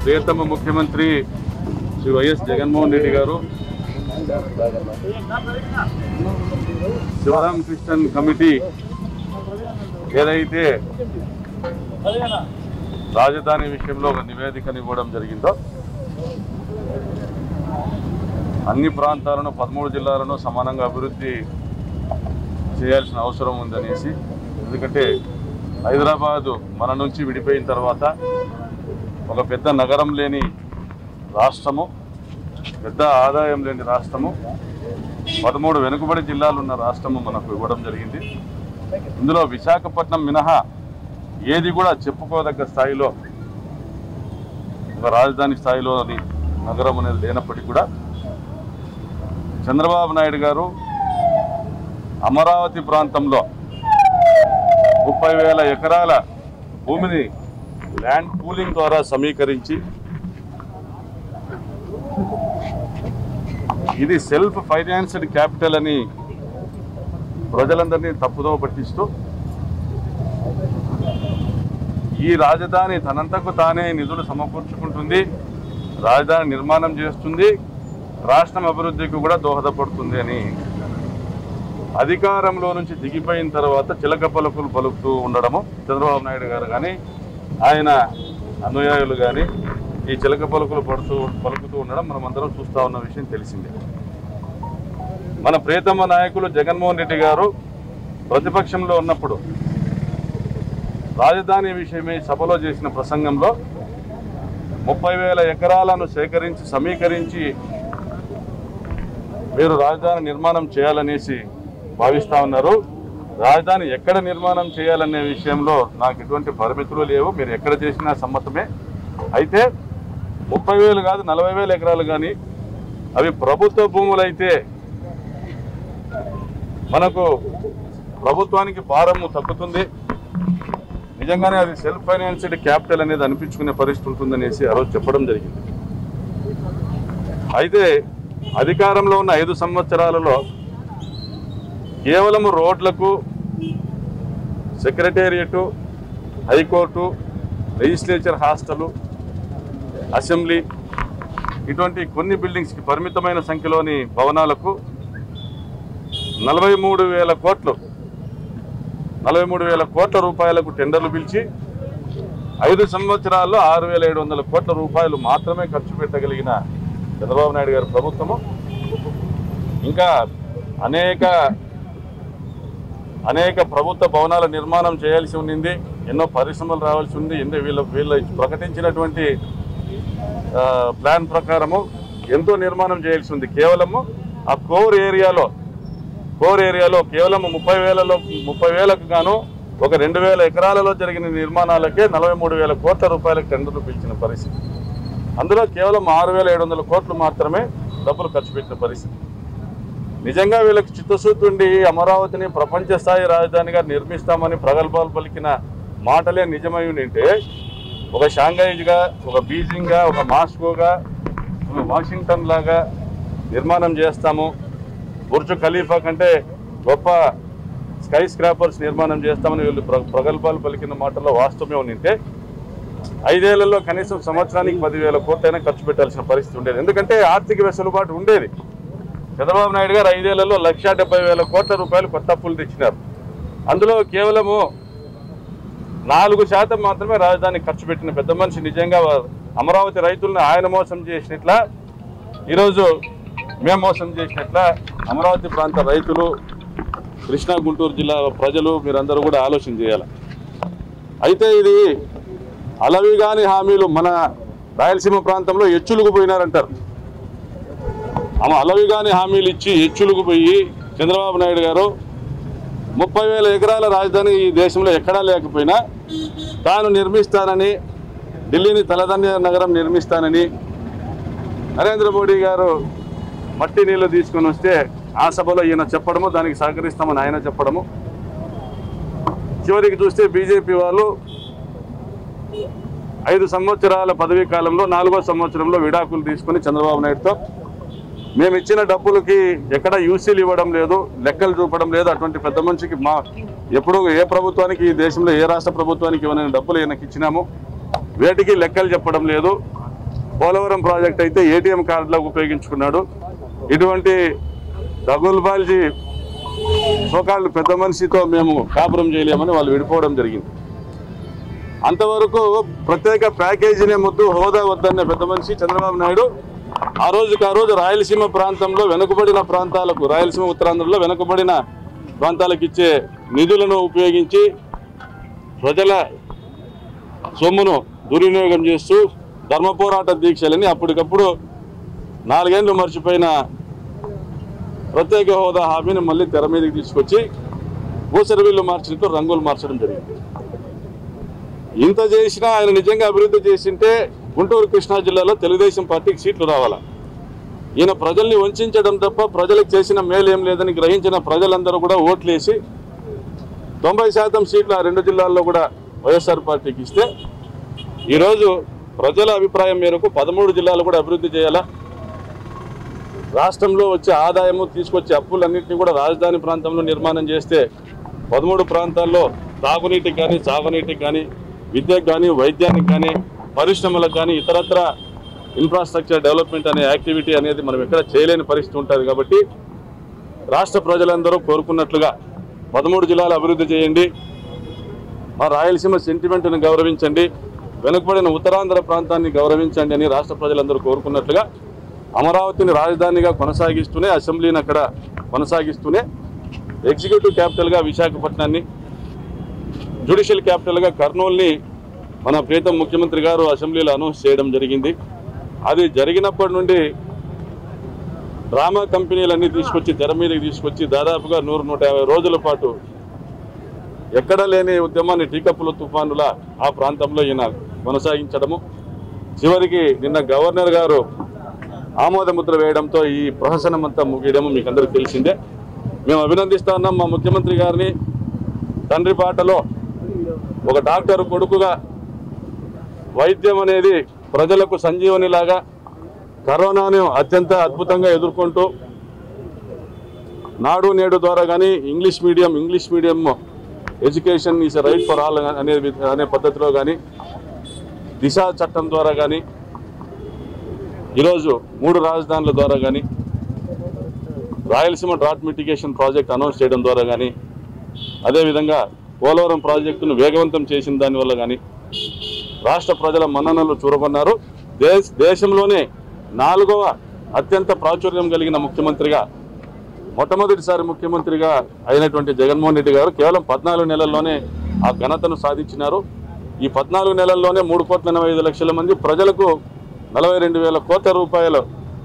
ప్రియతమ ముఖ్యమంత్రి శ్రీ వైఎస్ జగన్మోహన్ రెడ్డి గారు శివరామకృష్ణన్ కమిటీ ఏదైతే రాజధాని విషయంలో ఒక నివేదికను ఇవ్వడం జరిగిందో అన్ని ప్రాంతాలను పదమూడు జిల్లాలను సమానంగా అభివృద్ధి చేయాల్సిన అవసరం ఉందనేసి ఎందుకంటే హైదరాబాదు మన నుంచి విడిపోయిన తర్వాత ఒక పెద్ద నగరం లేని రాష్ట్రము పెద్ద ఆదాయం లేని రాష్ట్రము పదమూడు వెనుకబడి జిల్లాలు ఉన్న రాష్ట్రము మనకు ఇవ్వడం జరిగింది ఇందులో విశాఖపట్నం మినహా ఏది కూడా చెప్పుకోదగ్గ స్థాయిలో ఒక రాజధాని స్థాయిలోని నగరం అనేది లేనప్పటికీ కూడా చంద్రబాబు నాయుడు గారు అమరావతి ప్రాంతంలో ముప్పై వేల ఎకరాల భూమిని ల్యాండ్ పూలింగ్ ద్వారా సమీకరించి ఇది సెల్ఫ్ ఫైనాన్స్డ్ క్యాపిటల్ అని ప్రజలందరినీ తప్పుదోవ పట్టిస్తూ ఈ రాజధాని తనంతకు తానే నిధులు సమకూర్చుకుంటుంది రాజధాని నిర్మాణం చేస్తుంది రాష్ట్రం అభివృద్ధికి కూడా దోహదపడుతుంది అని అధికారంలో నుంచి దిగిపోయిన తర్వాత చిలక పలుకులు పలుకుతూ ఉండడము చంద్రబాబు నాయుడు గారు కానీ ఆయన అనుయాయులు కానీ ఈ చిలక పలుకులు పడుతూ పలుకుతూ ఉండడం మనం అందరం చూస్తూ ఉన్న విషయం తెలిసిందే మన ప్రియతమ నాయకులు జగన్మోహన్ రెడ్డి గారు ప్రతిపక్షంలో ఉన్నప్పుడు రాజధాని విషయమై సభలో చేసిన ప్రసంగంలో ముప్పై వేల ఎకరాలను సేకరించి సమీకరించి మీరు రాజధాని నిర్మాణం చేయాలనేసి భావిస్తా ఉన్నారు రాజధాని ఎక్కడ నిర్మాణం చేయాలనే విషయంలో నాకు ఎటువంటి పరిమితులు లేవు మీరు ఎక్కడ చేసినా సమ్మతమే అయితే ముప్పై వేలు కాదు నలభై వేల ఎకరాలు కానీ అవి ప్రభుత్వ భూములు అయితే మనకు ప్రభుత్వానికి భారము తగ్గుతుంది నిజంగానే అది సెల్ఫ్ ఫైనాన్స్డ్ క్యాపిటల్ అనేది అనిపించుకునే పరిస్థితి ఉంటుందనేసి ఆ రోజు చెప్పడం జరిగింది అయితే అధికారంలో ఉన్న ఐదు సంవత్సరాలలో కేవలం రోడ్లకు secretariat high court legislature hostel assembly ఇటువంటి కొన్ని బిల్డింగ్స్కి పరిమితమైన సంఖ్యలోని భవనాలకు నలభై మూడు వేల కోట్లు నలభై మూడు వేల కోట్ల రూపాయలకు టెండర్లు పిలిచి ఐదు సంవత్సరాల్లో ఆరు వేల ఏడు వందల కోట్ల రూపాయలు మాత్రమే ఖర్చు పెట్టగలిగిన చంద్రబాబు నాయుడు గారి ప్రభుత్వము ఇంకా అనేక అనేక ప్రభుత్వ భవనాల నిర్మాణం చేయాల్సి ఉండింది ఎన్నో పరిశ్రమలు రావాల్సి ఉంది ఎన్నో వీళ్ళ వీళ్ళ ప్రకటించినటువంటి ఆ, ప్లాన్ ప్రకారము ఎంతో నిర్మాణం చేయాల్సి ఉంది కేవలము ఆ కోర్ ఏరియాలో కోర్ ఏరియాలో కేవలం ముప్పై వేలలో ముప్పై వేలకు గాను ఒక రెండు వేల ఎకరాలలో జరిగిన నిర్మాణాలకే నలభై మూడు వేల కోట్ల రూపాయలకు టెండర్లు పిలిచిన పరిస్థితి అందులో కేవలం ఆరు వేల ఏడు వందల కోట్లు మాత్రమే డబ్బులు ఖర్చు పెట్టిన పరిస్థితి నిజంగా వీళ్ళకి చిత్తశుద్ధి ఉండి అమరావతిని ప్రపంచ స్థాయి రాజధానిగా నిర్మిస్తామని ప్రగల్భాలు పలికిన మాటలే నిజమై ఉంటే ఒక షాంఘైగా ఒక బీజింగ్గా ఒక మాస్కోగా ఒక వాషింగ్టన్ లాగా నిర్మాణం చేస్తాము బుర్జు ఖలీఫా కంటే గొప్ప స్కై స్క్రాపర్స్ నిర్మాణం చేస్తామని వీళ్ళు ప్ర- ప్రగల్భాలు పలికిన మాటల్లో వాస్తవమే ఉంటే ఐదేళ్లలో కనీసం సంవత్సరానికి పదివేల కోట్లైనా ఖర్చు పెట్టాల్సిన పరిస్థితి ఉండేది ఎందుకంటే ఆర్థిక వెసులుబాటు ఉండేది చంద్రబాబు నాయుడు గారు ఐదేళ్లలో లక్ష డెబ్బై వేల కోట్ల రూపాయలు కొత్త అప్పులు తెచ్చినారు అందులో కేవలము నాలుగు శాతం మాత్రమే రాజధాని ఖర్చు పెట్టిన పెద్ద మనిషి నిజంగా అమరావతి రైతులను ఆయన మోసం చేసినట్ల ఈరోజు మేము మోసం చేసినట్ల అమరావతి ప్రాంత రైతులు కృష్ణా గుంటూరు జిల్లా ప్రజలు మీరందరూ కూడా ఆలోచన చేయాలి అయితే ఇది అలవిగాని హామీలు మన రాయలసీమ ప్రాంతంలో ఎచ్చులుకు పోయినారంటారు ఆమె అలవిగాని హామీలు ఇచ్చి ఎచ్చులుకు పోయి చంద్రబాబు నాయుడు గారు ముప్పై వేల ఎకరాల రాజధాని ఈ దేశంలో ఎక్కడా లేకపోయినా తాను నిర్మిస్తానని ఢిల్లీని తలదన్య నగరం నిర్మిస్తానని నరేంద్ర మోడీ గారు మట్టి నీళ్లు తీసుకొని వస్తే ఆ సభలో ఈయన చెప్పడము దానికి సహకరిస్తామని ఆయన చెప్పడము చివరికి చూస్తే బీజేపీ వాళ్ళు ఐదు సంవత్సరాల పదవీ కాలంలో నాలుగో సంవత్సరంలో విడాకులు తీసుకుని చంద్రబాబు నాయుడుతో మేము ఇచ్చిన డబ్బులకి ఎక్కడ యూసీలు ఇవ్వడం లేదు లెక్కలు చూపడం లేదు అటువంటి పెద్ద మనిషికి మా ఎప్పుడు ఏ ప్రభుత్వానికి ఈ దేశంలో ఏ రాష్ట్ర ప్రభుత్వానికి ఇవ్వని డబ్బులు ఈయనకి ఇచ్చినాము వేటికి లెక్కలు చెప్పడం లేదు పోలవరం ప్రాజెక్ట్ అయితే ఏటీఎం కార్డులకు ఉపయోగించుకున్నాడు ఇటువంటి దగుల్బాల్జీ సోకాళ్ళు పెద్ద మనిషితో మేము కాపురం చేయలేమని వాళ్ళు విడిపోవడం జరిగింది అంతవరకు ప్రత్యేక ప్యాకేజీనే ముద్దు హోదా వద్దన్న పెద్ద మనిషి చంద్రబాబు నాయుడు ఆ రోజుకి ఆ రోజు రాయలసీమ ప్రాంతంలో వెనుకబడిన ప్రాంతాలకు రాయలసీమ ఉత్తరాంధ్రలో వెనుకబడిన ప్రాంతాలకు ఇచ్చే నిధులను ఉపయోగించి ప్రజల సొమ్మును దుర్వినియోగం చేస్తూ ధర్మ పోరాట దీక్షలని అప్పటికప్పుడు నాలుగేళ్లు మర్చిపోయిన ప్రత్యేక హోదా హామీని మళ్ళీ తెర మీదకి తీసుకొచ్చి ఊసరవిల్లు మార్చినట్టు రంగులు మార్చడం జరిగింది ఇంత చేసినా ఆయన నిజంగా అభివృద్ధి చేసింటే గుంటూరు కృష్ణా జిల్లాలో తెలుగుదేశం పార్టీకి సీట్లు రావాలా ఈయన ప్రజల్ని వంచడం తప్ప ప్రజలకు చేసిన మేలు ఏం లేదని గ్రహించిన ప్రజలందరూ కూడా ఓట్లేసి తొంభై శాతం సీట్లు ఆ రెండు జిల్లాల్లో కూడా వైఎస్ఆర్ పార్టీకి ఇస్తే ఈరోజు ప్రజల అభిప్రాయం మేరకు పదమూడు జిల్లాలు కూడా అభివృద్ధి చేయాలా రాష్ట్రంలో వచ్చే ఆదాయము తీసుకొచ్చే అప్పులన్నింటినీ కూడా రాజధాని ప్రాంతంలో నిర్మాణం చేస్తే పదమూడు ప్రాంతాల్లో తాగునీటికి కానీ సాగునీటికి కానీ విద్యకు కానీ వైద్యానికి కానీ పరిశ్రమలకు కానీ ఇతరత్ర ఇన్ఫ్రాస్ట్రక్చర్ డెవలప్మెంట్ అనే యాక్టివిటీ అనేది మనం ఎక్కడ చేయలేని పరిస్థితి ఉంటుంది కాబట్టి రాష్ట్ర ప్రజలందరూ కోరుకున్నట్లుగా పదమూడు జిల్లాలు అభివృద్ధి చేయండి మా రాయలసీమ సెంటిమెంట్ను గౌరవించండి వెనుకబడిన ఉత్తరాంధ్ర ప్రాంతాన్ని గౌరవించండి అని రాష్ట్ర ప్రజలందరూ కోరుకున్నట్లుగా అమరావతిని రాజధానిగా కొనసాగిస్తూనే అసెంబ్లీని అక్కడ కొనసాగిస్తూనే ఎగ్జిక్యూటివ్ క్యాపిటల్గా విశాఖపట్నాన్ని జ్యుడిషియల్ క్యాపిటల్గా కర్నూలుని మన ప్రీతం ముఖ్యమంత్రి గారు అసెంబ్లీలో అనౌన్స్ చేయడం జరిగింది అది జరిగినప్పటి నుండి డ్రామా కంపెనీలన్నీ తీసుకొచ్చి తెర మీదకి తీసుకొచ్చి దాదాపుగా నూరు నూట యాభై రోజుల పాటు ఎక్కడ లేని ఉద్యమాన్ని టీకప్పుల తుఫానుల ఆ ప్రాంతంలో ఈయన కొనసాగించడము చివరికి నిన్న గవర్నర్ గారు ఆమోద ముద్ర వేయడంతో ఈ ప్రహసనం అంతా ముగియడము మీకు అందరికీ తెలిసిందే మేము అభినందిస్తా ఉన్నాం మా ముఖ్యమంత్రి గారిని తండ్రి బాటలో ఒక డాక్టర్ కొడుకుగా వైద్యం అనేది ప్రజలకు సంజీవనిలాగా కరోనాను అత్యంత అద్భుతంగా ఎదుర్కొంటూ నాడు నేడు ద్వారా కానీ English medium English medium education is right for all అనే వి- అనే పద్ధతిలో కానీ దిశ చట్టం ద్వారా కానీ ఈరోజు మూడు రాజధానుల ద్వారా కానీ Rayalaseema drought mitigation project announce చేయడం ద్వారా కానీ అదేవిధంగా పోలవరం ప్రాజెక్టును వేగవంతం చేసిన దానివల్ల కానీ రాష్ట్ర ప్రజల మన్ననలు చూరగొన్నారు దేశ దేశంలోనే నాలుగవ అత్యంత ప్రాచుర్యం కలిగిన ముఖ్యమంత్రిగా మొట్టమొదటిసారి ముఖ్యమంత్రిగా అయినటువంటి జగన్మోహన్ రెడ్డి గారు కేవలం పద్నాలుగు నెలల్లోనే ఆ ఘనతను సాధించినారు ఈ పద్నాలుగు నెలల్లోనే మూడు కోట్ల ఎనభై ఐదు లక్షల మంది ప్రజలకు నలభై రెండు వేల కోట్ల రూపాయలు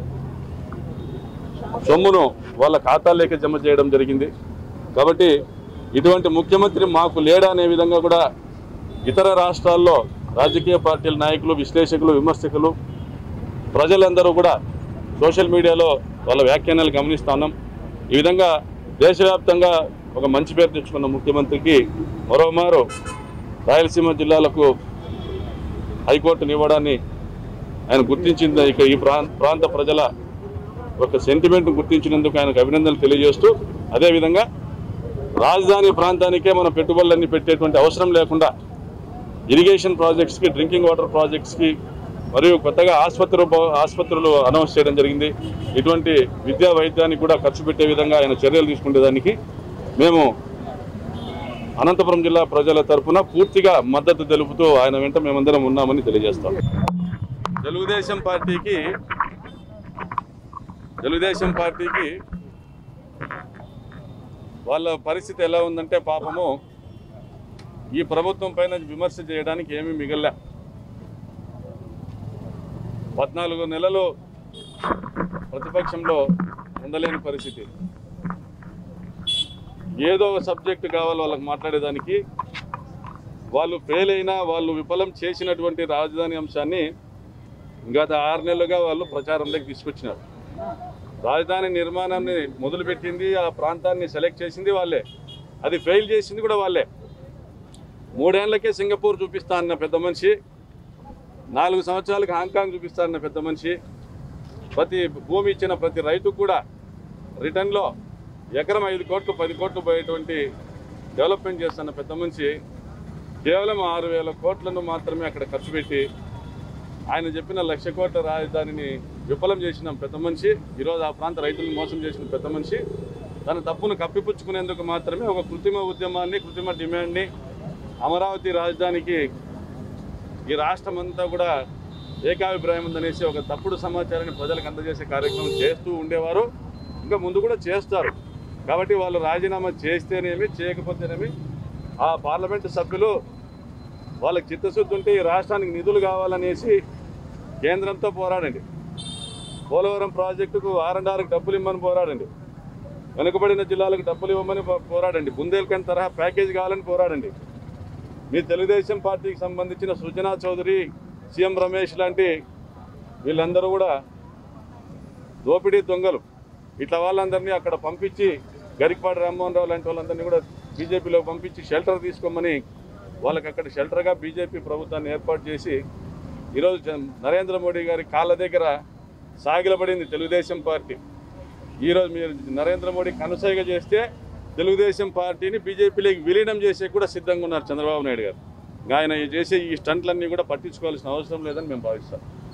సొమ్మును వాళ్ళ ఖాతాలోకి జమ చేయడం జరిగింది కాబట్టి ఇటువంటి ముఖ్యమంత్రి మాకు లేడా అనే విధంగా కూడా ఇతర రాష్ట్రాల్లో రాజకీయ పార్టీల నాయకులు విశ్లేషకులు విమర్శకులు ప్రజలందరూ కూడా సోషల్ మీడియాలో వాళ్ళ వ్యాఖ్యానాలు గమనిస్తా ఉన్నాం ఈ విధంగా దేశవ్యాప్తంగా ఒక మంచి పేరు తెచ్చుకున్న ముఖ్యమంత్రికి మరోమారు రాయలసీమ జిల్లాలకు హైకోర్టుని ఇవ్వడాన్ని ఆయన గుర్తించింది ఇక ఈ ప్రాంత ప్రాంత ప్రజల ఒక సెంటిమెంట్ గుర్తించినందుకు ఆయనకు అభినందనలు తెలియజేస్తూ అదేవిధంగా రాజధాని ప్రాంతానికే మనం పెట్టుబడులన్నీ పెట్టేటువంటి అవసరం లేకుండా ఇరిగేషన్ ప్రాజెక్ట్స్కి డ్రింకింగ్ వాటర్ ప్రాజెక్ట్స్కి మరియు కొత్తగా ఆసుపత్రులు ఆసుపత్రులు అనౌన్స్ చేయడం జరిగింది ఇటువంటి విద్యా వైద్యానికి కూడా ఖర్చు పెట్టే విధంగా ఆయన చర్యలు తీసుకునేదానికి మేము అనంతపురం జిల్లా ప్రజల తరపున పూర్తిగా మద్దతు తెలుపుతూ ఆయన వెంట మేమందరం ఉన్నామని తెలియజేస్తాం తెలుగుదేశం పార్టీకి తెలుగుదేశం పార్టీకి వాళ్ళ పరిస్థితి ఎలా ఉందంటే పాపము ఈ ప్రభుత్వం పైన విమర్శ చేయడానికి ఏమీ మిగల్లా పద్నాలుగు నెలలు ప్రతిపక్షంలో ఉండలేని పరిస్థితి ఏదో ఒక సబ్జెక్ట్ కావాలి వాళ్ళకి మాట్లాడేదానికి వాళ్ళు ఫెయిల్ అయినా వాళ్ళు విఫలం చేసినటువంటి రాజధాని అంశాన్ని గత ఆరు నెలలుగా వాళ్ళు ప్రచారంలోకి తీసుకొచ్చినారు రాజధాని నిర్మాణాన్ని మొదలుపెట్టింది ఆ ప్రాంతాన్ని సెలెక్ట్ చేసింది వాళ్ళే అది ఫెయిల్ చేసింది కూడా వాళ్ళే మూడేళ్లకే సింగపూర్ చూపిస్తా అన్న పెద్ద మనిషి నాలుగు సంవత్సరాలకు హాంకాంగ్ చూపిస్తా అన్న పెద్ద మనిషి ప్రతి భూమి ఇచ్చిన ప్రతి రైతుకు కూడా రిటర్న్లో ఎకరం ఐదు కోట్లు పది కోట్లు పోయేటువంటి డెవలప్మెంట్ చేస్తున్న పెద్ద మనిషి కేవలం ఆరు వేల కోట్లను మాత్రమే అక్కడ ఖర్చు పెట్టి ఆయన చెప్పిన లక్ష కోట్ల రాజధానిని విఫలం చేసిన పెద్ద మనిషి ఈరోజు ఆ ప్రాంత రైతులను మోసం చేసిన పెద్ద మనిషి తన తప్పును కప్పిపుచ్చుకునేందుకు మాత్రమే ఒక కృత్రిమ ఉద్యమాన్ని కృత్రిమ డిమాండ్ని అమరావతి రాజధానికి ఈ రాష్ట్రం అంతా కూడా ఏకాభిప్రాయం ఉందనేసి ఒక తప్పుడు సమాచారాన్ని ప్రజలకు అందజేసే కార్యక్రమం చేస్తూ ఉండేవారు ఇంకా ముందు కూడా చేస్తారు కాబట్టి వాళ్ళు రాజీనామా చేస్తేనేమి చేయకపోతేనేమి ఆ పార్లమెంటు సభ్యులు వాళ్ళకి చిత్తశుద్ధి ఉంటే ఈ రాష్ట్రానికి నిధులు కావాలనేసి కేంద్రంతో పోరాడండి పోలవరం ప్రాజెక్టుకు ఆర్ అండ్ ఆర్కి డబ్బులు ఇవ్వమని పోరాడండి వెనుకబడిన జిల్లాలకు డబ్బులు ఇవ్వమని పో- పోరాడండి బుందేల్ఖండ్ తరహా ప్యాకేజ్ కావాలని పోరాడండి మీ తెలుగుదేశం పార్టీకి సంబంధించిన సుజనా చౌదరి సీఎం రమేష్ లాంటి వీళ్ళందరూ కూడా దోపిడీ దొంగలు ఇట్లా వాళ్ళందరినీ అక్కడ పంపించి గరికపాటి రామ్మోహన్ రావు లాంటి వాళ్ళందరినీ కూడా బీజేపీలో పంపించి షెల్టర్ తీసుకోమని వాళ్ళకి అక్కడ షెల్టర్గా బీజేపీ ప్రభుత్వాన్ని ఏర్పాటు చేసి ఈరోజు జన్- నరేంద్ర మోడీ గారి కాళ్ళ దగ్గర సాగిలపడింది తెలుగుదేశం పార్టీ ఈరోజు మీరు నరేంద్ర మోడీ కనుసైగ చేస్తే తెలుగుదేశం పార్టీని బీజేపీలోకి విలీనం చేసే కూడా సిద్ధంగా ఉన్నారు చంద్రబాబు నాయుడు గారు ఇంకా ఆయన చేసే ఈ స్టంట్లన్నీ కూడా పట్టించుకోవాల్సిన అవసరం లేదని మేము భావిస్తాం